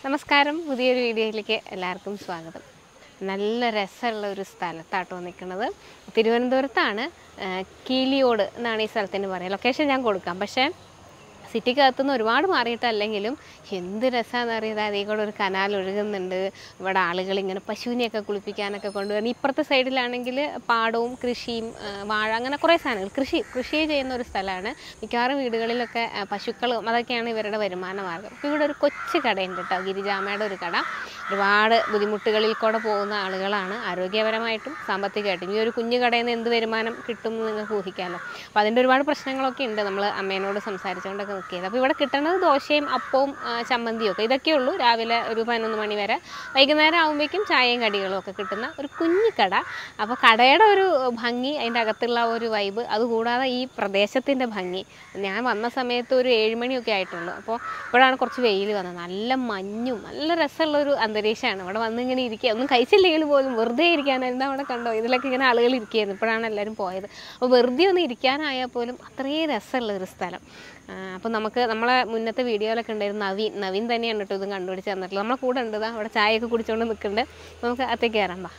നമസ്കാരം പുതിയൊരു വീഡിയോയിലേക്ക് എല്ലാവർക്കും സ്വാഗതം നല്ല രസമുള്ള ഒരു സ്ഥലത്താട്ടോ നിൽക്കുന്നത് തിരുവനന്തപുരത്താണ് ആ, കീലിയോട് എന്നാണ് ഈ സ്ഥലത്തിന് പറയുക ലൊക്കേഷൻ ഞാൻ കൊടുക്കാം പക്ഷേ സിറ്റിക്കകത്തുനിന്ന് ഒരുപാട് മാറിയിട്ടല്ലെങ്കിലും എന്ത് രസമാണെന്ന് അറിയാതെ അതേ കൂടെ ഒരു കനാൽ ഒഴുകുന്നുണ്ട് ഇവിടെ ആളുകൾ ഇങ്ങനെ പശുവിനെയൊക്കെ കുളിപ്പിക്കാനൊക്കെ കൊണ്ടുവരുന്നു ഇപ്പുറത്തെ സൈഡിലാണെങ്കിൽ പാടവും കൃഷിയും ആ, വാഴ അങ്ങനെ കുറേ സാധനങ്ങൾ കൃഷി കൃഷി ചെയ്യുന്ന ഒരു സ്ഥലമാണ് മിക്കവാറും വീടുകളിലൊക്കെ ആ, പശുക്കളും അതൊക്കെയാണ് ഇവരുടെ വരുമാന മാർഗം ഇപ്പോൾ ഇവിടെ ഒരു കൊച്ചു കടയുണ്ട് കേട്ടോ ഗിരിജാമയുടെ ഒരു കട ഒരുപാട് ബുദ്ധിമുട്ടുകളിൽ കൂടെ പോകുന്ന ആളുകളാണ് ആരോഗ്യപരമായിട്ടും സാമ്പത്തികമായിട്ടും ഈ ഒരു കുഞ്ഞു കടയിൽ നിന്ന് എന്ത് വരുമാനം കിട്ടും എന്ന് നിങ്ങൾക്ക് ഊഹിക്കാമല്ലോ അപ്പോൾ അതിൻ്റെ ഒരുപാട് പ്രശ്നങ്ങളൊക്കെ ഉണ്ട് നമ്മൾ അമ്മേനോട് സംസാരിച്ചുകൊണ്ടൊക്കെ നിൽക്കിയത് അപ്പോൾ ഇവിടെ കിട്ടുന്നത് ദോശയും അപ്പവും ആ, ചമ്മന്തിയും ഒക്കെ ഇതൊക്കെ ഉള്ളൂ രാവിലെ ഒരു പതിനൊന്ന് മണി വരെ വൈകുന്നേരം ആകുമ്പോഴേക്കും ചായയും കടികളും ഒക്കെ കിട്ടുന്ന ഒരു കുഞ്ഞു കട അപ്പോൾ കടയുടെ ഒരു ഭംഗി അതിൻ്റെ അകത്തുള്ള ആ ഒരു വൈബ് അതുകൂടാതെ ഈ പ്രദേശത്തിൻ്റെ ഭംഗി ഞാൻ വന്ന സമയത്ത് ഒരു ഏഴുമണിയൊക്കെ ആയിട്ടുള്ളൂ അപ്പോൾ ഇപ്പോഴാണ് കുറച്ച് വെയിൽ വന്നത് നല്ല മഞ്ഞും നല്ല രസമുള്ള ഒരു അന്തരീക്ഷമാണ് ഇവിടെ വന്ന് ഇങ്ങനെ ഇരിക്കുക ഒന്നും കഴിച്ചില്ലെങ്കിൽ പോലും വെറുതെ ഇരിക്കാനായിരുന്നു അവിടെ കണ്ടോ ഇതിലൊക്കെ ഇങ്ങനെ ആളുകൾ ഇരിക്കുകയായിരുന്നു ഇപ്പോഴാണ് എല്ലാവരും പോയത് അപ്പോൾ വെറുതെ ഒന്ന് ഇരിക്കാനായാൽ പോലും അത്രയും രസമുള്ള ഒരു സ്ഥലം അപ്പോൾ നമുക്ക് നമ്മളെ മുന്നത്തെ വീഡിയോയിലൊക്കെ ഉണ്ടായിരുന്നു നവീൻ നവീൻ തന്നെയാണ് കേട്ടോ ഇതും കണ്ടുപിടിച്ച് തന്നിട്ടുള്ളത് നമ്മളെ കൂടെ ഉണ്ട് ദാ അവിടെ ചായയൊക്കെ കുടിച്ചുകൊണ്ട് നിൽക്കുന്നുണ്ട് അപ്പോൾ നമുക്ക് അകത്തേക്ക് കയറാം വാ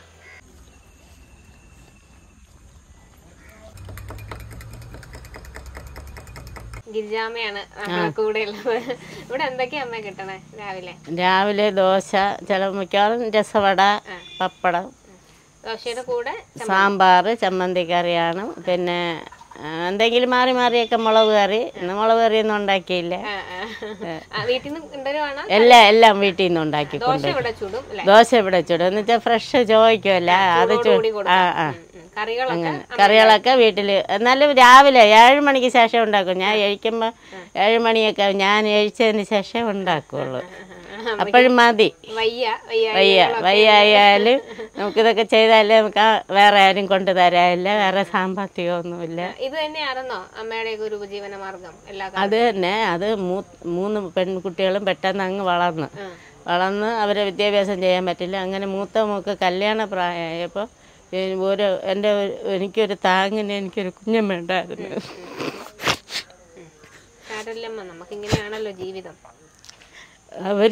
ഗിരിജാമയാണ് നമ്മുടെ കൂടെ ഉള്ളത് ഇവിടെ എന്തൊക്കെയാ അമ്മ കിട്ടണേ രാവിലെ രാവിലെ ദോശ ചില മിക്കവാറും രസവട പപ്പടം ദോശയുടെ കൂടെ സാമ്പാർ ചമ്മന്തി കറിയാണ് പിന്നെ ആ, എന്തെങ്കിലും മാറി മാറിയൊക്കെ മുളക് കറി ഇന്ന് മുളക് കറിയൊന്നും ഉണ്ടാക്കിയില്ല ആ, ആ. ആ, വീട്ടിൽ നിന്ന് കൊണ്ടുവരുവാണ് എല്ലാം എല്ലാം വീട്ടിൽ നിന്ന് ഉണ്ടാക്കി ദോശ ഇവിടെ ചുടും അല്ലേ ദോശ ഇവിടെ ചുടും എന്ന് വെച്ചാൽ ഫ്രഷ് ചോദിക്കുമല്ല അത് ചു കൂടി കൊടുക്കും. ആ ആ ഉം, ഉം. കറികളൊക്കെ കറികളൊക്കെ വീട്ടിൽ എന്നാലും രാവിലെ ഏഴ് മണിക്ക് ശേഷം ഉണ്ടാക്കും ഞാൻ കഴിക്കുമ്പോൾ ഏഴ് മണിയൊക്കെ ഞാൻ കഴിച്ചതിന് ശേഷം ഉണ്ടാക്കുള്ളൂ അപ്പോഴും മതി വയ്യ വയ്യ വയ്യ വയ്യായാലും നമുക്കിതൊക്കെ ചെയ്താലേ നമുക്ക് ആ വേറെ ആരും കൊണ്ടു തരാനില്ല വേറെ സാമ്പത്തികമൊന്നുമില്ല ഇത് തന്നെയാണെന്നോ അമ്മയുടെ ഒരു ഉപജീവന മാർഗം എല്ലാ കാലത്തും അത് തന്നെ അത് മൂ മൂന്ന് പെൺകുട്ടികളും പെട്ടെന്ന് അങ്ങ് വളർന്നു വളർന്ന് അവരെ വിദ്യാഭ്യാസം ചെയ്യാൻ പറ്റില്ല അങ്ങനെ മൂത്ത മോക്ക് കല്യാണ പ്രായമായപ്പോൾ ഒരു എൻ്റെ ഒരു- എനിക്കൊരു താങ്ങിന് എനിക്കൊരു കുഞ്ഞും വേണ്ടായിരുന്നു സാരല്ലമ്മ നമുക്ക് ഇങ്ങനെയാണല്ലോ ജീവിതം അവർ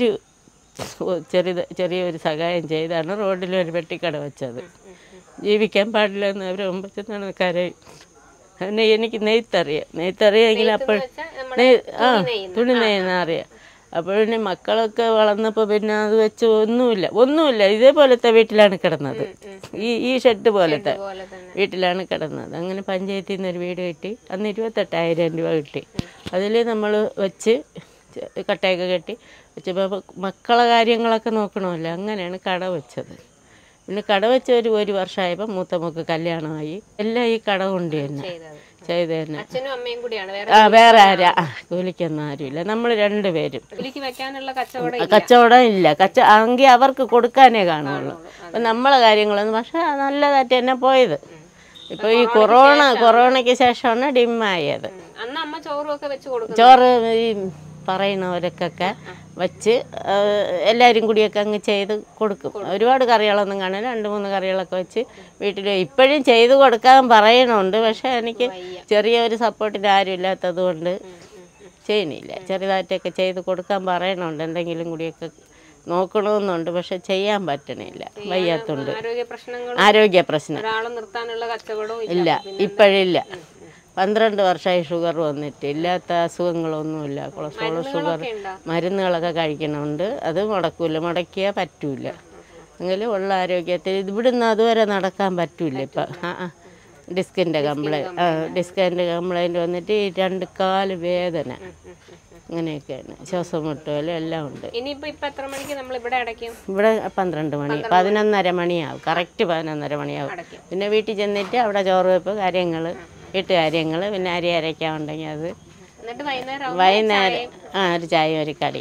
ചെറിയ ചെറിയൊരു സഹായം ചെയ്താണ് റോഡിൽ ഒരു വെട്ടിക്കട വെച്ചത് ജീവിക്കാൻ പാടില്ല എന്ന് അവർ മുമ്പ് നടന്ന് കരയും പിന്നെ എനിക്ക് നെയ്ത്തറിയാം നെയ്ത്തറിയാമെങ്കിൽ അപ്പോൾ വെച്ചാൽ നമ്മൾ നെയ് ആ തുണി നെയ്യുന്ന അറിയാം അപ്പോഴേ മക്കളൊക്കെ വളർന്നപ്പോൾ പിന്നെ അത് വെച്ച് ഒന്നുമില്ല ഒന്നുമില്ല ഇതേപോലത്തെ വീട്ടിലാണ് കിടന്നത് ഈ ഈ ഷെഡ് പോലത്തെ പോലെ തന്നെ വീട്ടിലാണ് കിടന്നത് അങ്ങനെ പഞ്ചായത്തിൽ നിന്ന് ഒരു വീട് കിട്ടി അന്ന് ഇരുപത്തെട്ടായിരം രൂപ കിട്ടി അതിൽ നമ്മൾ വെച്ച് ചെ- കട്ടയൊക്കെ കെട്ടി വെച്ചപ്പോൾ മക്കളെ കാര്യങ്ങളൊക്കെ നോക്കണമല്ലോ അങ്ങനെയാണ് കട വെച്ചത് പിന്നെ കട വെച്ച ഒരു ഒരു വർഷമായപ്പോൾ മൂത്ത മോക്ക് കല്യാണമായി എല്ലാം ഈ കട കൊണ്ട് തന്നെ ചെയ്തത് ചെയ്ത് തന്നെ അച്ഛനും അമ്മയും കൂടിയാണ് വേറെ ആ വേറെ ആരാ ആ, കൂലിക്കൊന്നും ആരുമില്ല നമ്മൾ രണ്ടുപേരും ജോലിക്ക് വെക്കാനുള്ള കച്ചവടം കച്ചവടം ഇല്ല കച്ച എങ്കിൽ അവർക്ക് കൊടുക്കാനേ കാണുള്ളൂ അപ്പം നമ്മളെ കാര്യങ്ങളൊന്നും പക്ഷെ നല്ലതായിട്ട് തന്നെ പോയത് ഇപ്പോൾ ഈ കൊറോണ കൊറോണയ്ക്ക് ശേഷമാണ് ഡിമ്മായത് ഉം. അന്ന് അമ്മ ചോറും ഒക്കെ വെച്ച് കൊടുക്കും ചോറ് ഈ പറയണവർക്കൊക്കെ വെച്ച് ആ, എല്ലാവരും കൂടിയൊക്കെ അങ്ങ് ചെയ്ത് കൊടുക്കും ഒരുപാട് കറികളൊന്നും കാണില്ല രണ്ട് മൂന്ന് കറികളൊക്കെ വെച്ച് വീട്ടിൽ ഇപ്പോഴും ചെയ്ത് കൊടുക്കാൻ പറയണുണ്ട് പക്ഷെ എനിക്ക് ചെറിയൊരു സപ്പോർട്ടിന് ആരും ഇല്ലാത്തത് കൊണ്ട് ചെയ്യണില്ല ചെറുതായിട്ടൊക്കെ ചെയ്ത് കൊടുക്കാൻ പറയണുണ്ട് എന്തെങ്കിലും കൂടിയൊക്കെ നോക്കണമെന്നുണ്ട് പക്ഷെ ചെയ്യാൻ പറ്റണില്ല വയ്യാത്തുണ്ട് ആരോഗ്യ പ്രശ്നങ്ങൾ ആരോഗ്യ പ്രശ്നം ഒരാളെ നിർത്താനുള്ള കച്ചവടവും ഇല്ല ഇപ്പോഴില്ല പന്ത്രണ്ട് വർഷമായി ഷുഗർ വന്നിട്ട് ഇല്ലാത്ത അസുഖങ്ങളൊന്നുമില്ല കൊളസ്ട്രോൾ ഷുഗർ ഒക്കെ ഉണ്ടോ മരുന്നുകളൊക്കെ കഴിക്കണമുണ്ട് അത് മുടക്കൂല മുടക്കിയാൽ പറ്റൂല എങ്കിലും ഉള്ള ആരോഗ്യത്തിൽ ഇവിടുന്ന് അതുവരെ നടക്കാൻ പറ്റൂല ഇപ്പം ആ ആ ഡിസ്കിൻ്റെ കംപ്ലൈൻറ്റ് ആ ഡിസ്കിൻ്റെ കംപ്ലൈൻറ്റ് വന്നിട്ട് ഈ രണ്ട് കാല് വേദന അങ്ങനെയൊക്കെയാണ് ശ്വാസം മുട്ടുകലും എല്ലാം ഉണ്ട് ഇനിയിപ്പോ ഇപ്പൊ എത്ര മണിക്ക് നമ്മൾ ഇവിടെ അടയ്ക്കും ഇവിടെ പന്ത്രണ്ട് മണി പതിനൊന്നര മണിയാവും കറക്റ്റ് പതിനൊന്നര മണിയാവും അടയ്ക്കും പിന്നെ വീട്ടിൽ ചെന്നിട്ട് അവിടെ ചോറ് വെപ്പ് കാര്യങ്ങൾ വീട്ടുകാര്യങ്ങൾ പിന്നെ അരി അരയ്ക്കാൻ ഉണ്ടെങ്കിൽ അത് എന്നിട്ട് വൈകുന്നേരം വൈകുന്നേരം ആ ഒരു ചായ ഒരു കടി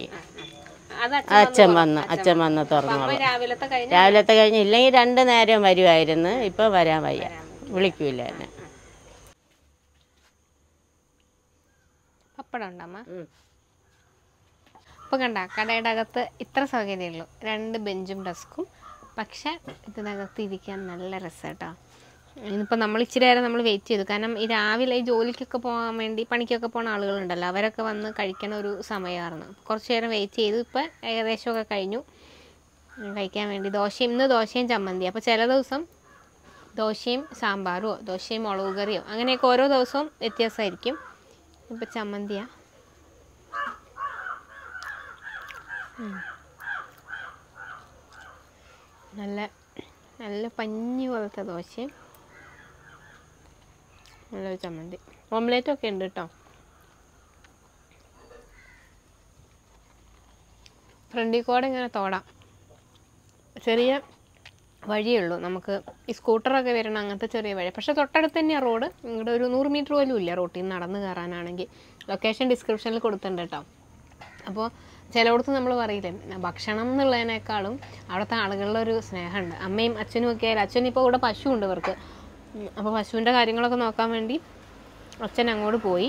അത് അച്ഛൻ വന്ന് അച്ഛൻ വന്ന് തുറന്നോളും രാവിലത്തെ കഴിഞ്ഞ് രാവിലത്തെ കഴിഞ്ഞ് ഇല്ലെങ്കിൽ രണ്ട് നേരം വരുമായിരുന്നു ഇപ്പം വരാൻ വയ്യ വിളിക്കൂല എന്നെ പപ്പടം ഉണ്ടമ്മ ഇപ്പൊ കണ്ട കടയുടെ അകത്ത് ഇത്ര സൗകര്യമുള്ളൂ രണ്ട് ബെഞ്ചും ഡെസ്കും പക്ഷെ ഇതിനകത്ത് ഇരിക്കാൻ നല്ല രസം കേട്ടോ ഇന്നിപ്പോൾ നമ്മൾ ഇച്ചിരി നേരം നമ്മൾ വെയിറ്റ് ചെയ്തു കാരണം ഈ രാവിലെ ഈ ജോലിക്കൊക്കെ പോകാൻ വേണ്ടി പണിക്കൊക്കെ പോകുന്ന ആളുകളുണ്ടല്ലോ അവരൊക്കെ വന്ന് കഴിക്കണ ഒരു സമയമായിരുന്നു കുറച്ച് നേരം വെയിറ്റ് ചെയ്തു ഇപ്പം ഏകദേശമൊക്കെ കഴിഞ്ഞു ഉം, കഴിക്കാൻ വേണ്ടി ദോശയും ഇന്ന് ദോശയും ചമ്മന്തി അപ്പോൾ ചില ദിവസം ദോശയും സാമ്പാറോ ദോശയും മുളക് കറിയോ അങ്ങനെയൊക്കെ ഓരോ ദിവസവും വ്യത്യാസമായിരിക്കും ഇപ്പം ചമ്മന്തിയാ ഉം. നല്ല നല്ല പഞ്ഞി പോലത്തെ ദോശയും നല്ലൊരു ചമ്മന്തി ഓംലേറ്റ് ഒക്കെ ഉണ്ട് കേട്ടോ ഫ്രണ്ടിൽ കൂടെ ഇങ്ങനെ തോടാം ചെറിയ വഴിയുള്ളൂ നമുക്ക് ഈ സ്കൂട്ടറൊക്കെ വരണം അങ്ങനത്തെ ചെറിയ വഴി പക്ഷെ തൊട്ടടുത്ത് തന്നെയാണ് റോഡ് ഇവിടെ ഒരു നൂറ് മീറ്റർ പോലും ഇല്ല റോട്ടിൽ നിന്ന് നടന്ന് കയറാനാണെങ്കിൽ ലൊക്കേഷൻ ഡിസ്ക്രിപ്ഷനിൽ കൊടുത്തിട്ടുണ്ട് കേട്ടോ അപ്പോൾ ചിലയിടത്ത് നമ്മൾ പറയില്ലേ ഭക്ഷണം എന്നുള്ളതിനേക്കാളും അവിടുത്തെ ആളുകളുടെ ഒരു സ്നേഹമുണ്ട് അമ്മയും അച്ഛനും ഒക്കെ ആയാലും അച്ഛൻ ഇപ്പോൾ ഇവിടെ പശു ഉണ്ട് ഇവർക്ക് അപ്പോൾ പശുവിൻ്റെ കാര്യങ്ങളൊക്കെ നോക്കാൻ വേണ്ടി അച്ഛൻ അങ്ങോട്ട് പോയി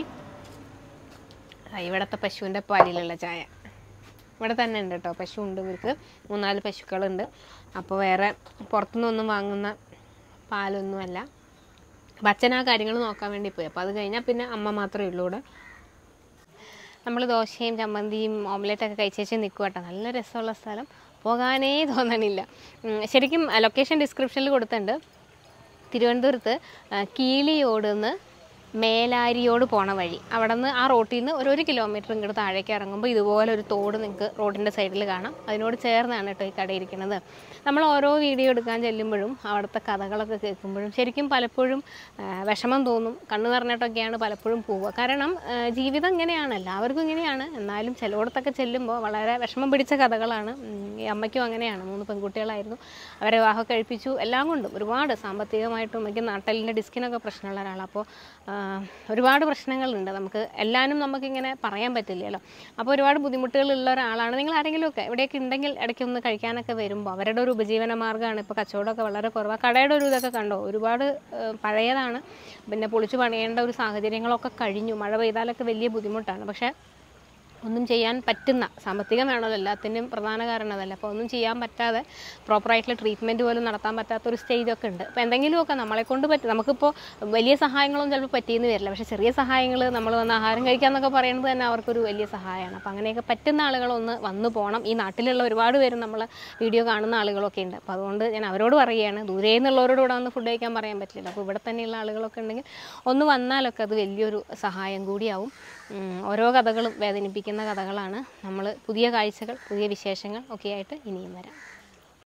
ആ, ഇവിടുത്തെ പശുവിൻ്റെ പാലിലുള്ള ചായ ഇവിടെ തന്നെ ഉണ്ട് കേട്ടോ പശു ഉണ്ട് ഇവർക്ക് മൂന്നാല് പശുക്കളുണ്ട് അപ്പോൾ വേറെ പുറത്തുനിന്നൊന്നും വാങ്ങുന്ന പാലൊന്നുമല്ല അപ്പം അച്ഛൻ ആ കാര്യങ്ങൾ നോക്കാൻ വേണ്ടി പോയി അപ്പോൾ അത് കഴിഞ്ഞാൽ പിന്നെ അമ്മ മാത്രമേ ഉള്ളൂ ഇവിടെ നമ്മൾ ദോശയും ചമ്മന്തിയും ഓംലെറ്റൊക്കെ കഴിച്ചേച്ച് നിൽക്കുക കേട്ടോ നല്ല രസമുള്ള സ്ഥലം പോകാനേ തോന്നണില്ല ഉം, ശരിക്കും ലൊക്കേഷൻ ഡിസ്ക്രിപ്ഷനിൽ കൊടുത്തിട്ടുണ്ട് തിരുവനന്തപുരത്ത് ആ, കീളിയോട് നിന്ന് മേലാരിയോട് പോണ വഴി അവിടെ നിന്ന് ആ റോട്ടിൽ നിന്ന് ഒരു ഒരു കിലോമീറ്റർ ഇങ്ങോട്ട് താഴേക്ക് ഇറങ്ങുമ്പോൾ ഇതുപോലെ ഒരു തോട് നിങ്ങൾക്ക് റോഡിൻ്റെ സൈഡിൽ കാണാം അതിനോട് ചേർന്നാണ് കേട്ടോ ഈ കട ഇരിക്കുന്നത് നമ്മൾ ഓരോ വീഡിയോ എടുക്കാൻ ചെല്ലുമ്പോഴും അവിടുത്തെ കഥകളൊക്കെ കേൾക്കുമ്പോഴും ശരിക്കും പലപ്പോഴും ആ, വിഷമം തോന്നും കണ്ണു നിറഞ്ഞിട്ടൊക്കെയാണ് പലപ്പോഴും പോവുക കാരണം ആ, ജീവിതം ഇങ്ങനെയാണ് എല്ലാവർക്കും ഇങ്ങനെയാണ് എന്നാലും ചിലയിടത്തൊക്കെ ചെല്ലുമ്പോൾ വളരെ വിഷമം പിടിച്ച കഥകളാണ് ഉം, ഈ അമ്മയ്ക്കും അങ്ങനെയാണ് മൂന്ന് പെൺകുട്ടികളായിരുന്നു അവരെ വിവാഹം കഴിപ്പിച്ചു എല്ലാം കൊണ്ടും ഒരുപാട് സാമ്പത്തികമായിട്ടും എനിക്ക് നാട്ടലിൻ്റെ ഡിസ്കിനൊക്കെ പ്രശ്നമുള്ള ഒരാളാണ് അപ്പോൾ ഒരുപാട് പ്രശ്നങ്ങളുണ്ട് നമുക്ക് എല്ലാവരും നമുക്കിങ്ങനെ പറയാൻ പറ്റില്ലല്ലോ അപ്പോൾ ഒരുപാട് ബുദ്ധിമുട്ടുകളുള്ള ഒരാളാണ് നിങ്ങൾ ആരെങ്കിലുമൊക്കെ എവിടെയൊക്കെ ഉണ്ടെങ്കിൽ ഇടയ്ക്ക് ഒന്ന് കഴിക്കാനൊക്കെ വരുമ്പോൾ അവരുടെ ഒരു ഉപജീവന മാർഗ്ഗമാണ് ഇപ്പോൾ കച്ചവടമൊക്കെ വളരെ കുറവാണ് കടയുടെ ഒരു ഇതൊക്കെ കണ്ടോ ഒരുപാട് ഏഹ്, പഴയതാണ് പിന്നെ പൊളിച്ചു പണിയേണ്ട ഒരു സാഹചര്യങ്ങളൊക്കെ കഴിഞ്ഞു മഴ പെയ്താലൊക്കെ വലിയ ബുദ്ധിമുട്ടാണ് പക്ഷേ ഒന്നും ചെയ്യാൻ പറ്റുന്ന സാമ്പത്തികം വേണമല്ലോ എല്ലാത്തിനും പ്രധാന കാരണം അതല്ല അപ്പോൾ ഒന്നും ചെയ്യാൻ പറ്റാതെ പ്രോപ്പറായിട്ടുള്ള ട്രീറ്റ്മെൻറ്റ് പോലും നടത്താൻ പറ്റാത്ത ഒരു സ്റ്റേജൊക്കെ ഉണ്ട് അപ്പോൾ എന്തെങ്കിലുമൊക്കെ നമ്മളെ കൊണ്ട് പറ്റും നമുക്കിപ്പോൾ വലിയ സഹായങ്ങളൊന്നും ചിലപ്പോൾ പറ്റിയെന്ന് വരില്ല പക്ഷേ ചെറിയ സഹായങ്ങൾ നമ്മൾ വന്ന് ആഹാരം കഴിക്കാമെന്നൊക്കെ പറയുന്നത് തന്നെ അവർക്കൊരു വലിയ സഹായമാണ് അപ്പോൾ അങ്ങനെയൊക്കെ പറ്റുന്ന ആളുകളൊന്ന് വന്നു പോകണം ഈ നാട്ടിലുള്ള ഒരുപാട് പേര് നമ്മൾ വീഡിയോ കാണുന്ന ആളുകളൊക്കെ ഉണ്ട് അപ്പോൾ അതുകൊണ്ട് ഞാൻ അവരോട് പറയുകയാണ് ദൂരെ നിന്നുള്ളവരോട് ഇവിടെ വന്ന് ഫുഡ് കഴിക്കാൻ പറയാൻ പറ്റില്ല അപ്പോൾ ഇവിടെ തന്നെയുള്ള ആളുകളൊക്കെ ഉണ്ടെങ്കിൽ ഒന്ന് വന്നാലൊക്കെ അത് വലിയൊരു സഹായം കൂടിയാവും ഉം, ഓരോ കഥകളും വേദനിപ്പിക്കുന്ന കഥകളാണ് നമ്മൾ പുതിയ കാഴ്ചകൾ പുതിയ വിശേഷങ്ങൾ ഒക്കെ ആയിട്ട് ഇനിയും വരാം